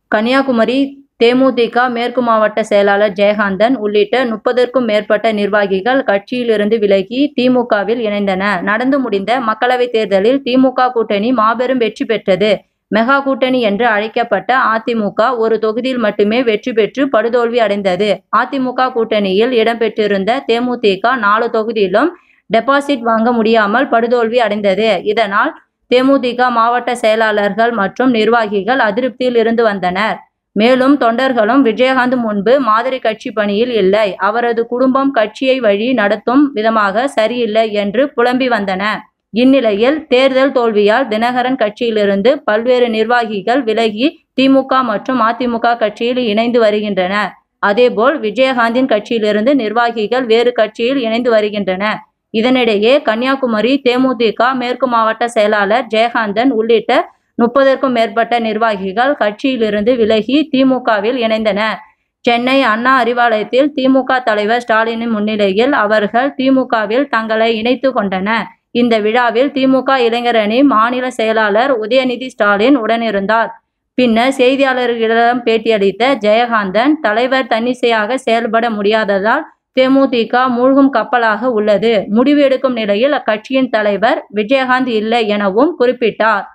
கன்னியாகுமரி தேமுதிக மேற்கு மாவட்ட செயலாளர் ஜெயகாந்தன் உள்ளிட்ட முப்பதற்கும் மேற்பட்ட நிர்வாகிகள் கட்சியிலிருந்து விலகி திமுகவில் இணைந்தனர் நடந்து முடிந்த மக்களவைத் தேர்தலில் திமுக கூட்டணி மாபெரும் வெற்றி பெற்றது மெகா கூட்டணி என்று அழைக்கப்பட்ட அதிமுக ஒரு தொகுதியில் மட்டுமே வெற்றி பெற்று படுதோல்வி அடைந்தது அதிமுக கூட்டணியில் இடம்பெற்றிருந்த தேமுதிக நாலு தொகுதியிலும் டெபாசிட் வாங்க முடியாமல் படுதோல்வி அடைந்தது இதனால் தேமுதிக மாவட்ட செயலாளர்கள் மற்றும் நிர்வாகிகள் அதிருப்தியில் இருந்து வந்தனர் மேலும் தொண்டர்களும் விஜயகாந்த் முன்பு மாதிரி கட்சி பணியில் இல்லை அவரது குடும்பம் கட்சியை வழி நடத்தும் விதமாக சரியில்லை என்று புலம்பி வந்தனர் இந்நிலையில் தேர்தல் தோல்வியால் தினகரன் கட்சியிலிருந்து பல்வேறு நிர்வாகிகள் விலகி திமுக மற்றும் அதிமுக கட்சியில் இணைந்து வருகின்றனர் அதேபோல் விஜயகாந்தின் கட்சியிலிருந்து நிர்வாகிகள் வேறு கட்சியில் இணைந்து வருகின்றனர் இதனிடையே கன்னியாகுமரி தேமுதிக மேற்கு மாவட்ட செயலாளர் ஜெயகாந்தன் உள்ளிட்ட முப்பதற்கும் மேற்பட்ட நிர்வாகிகள் கட்சியிலிருந்து விலகி திமுகவில் இணைந்தனர் சென்னை அண்ணா அறிவாலயத்தில் திமுக தலைவர் ஸ்டாலினின் முன்னிலையில் அவர்கள் திமுகவில் தங்களை இணைத்து கொண்டனர் இந்த விழாவில் திமுக இளைஞரணி மாநில செயலாளர் உதயநிதி ஸ்டாலின் உடனிருந்தார் பின்னர் செய்தியாளர்களிடம் பேட்டியளித்த ஜெயகாந்தன் தலைவர் தன்னிச்சையாக செயல்பட முடியாததால் தேமுதிக மூழ்கும் கப்பலாக உள்ளது முடிவு எடுக்கும் நிலையில் அக்கட்சியின் தலைவர் விஜயகாந்த் இல்லை எனவும் குறிப்பிட்டார்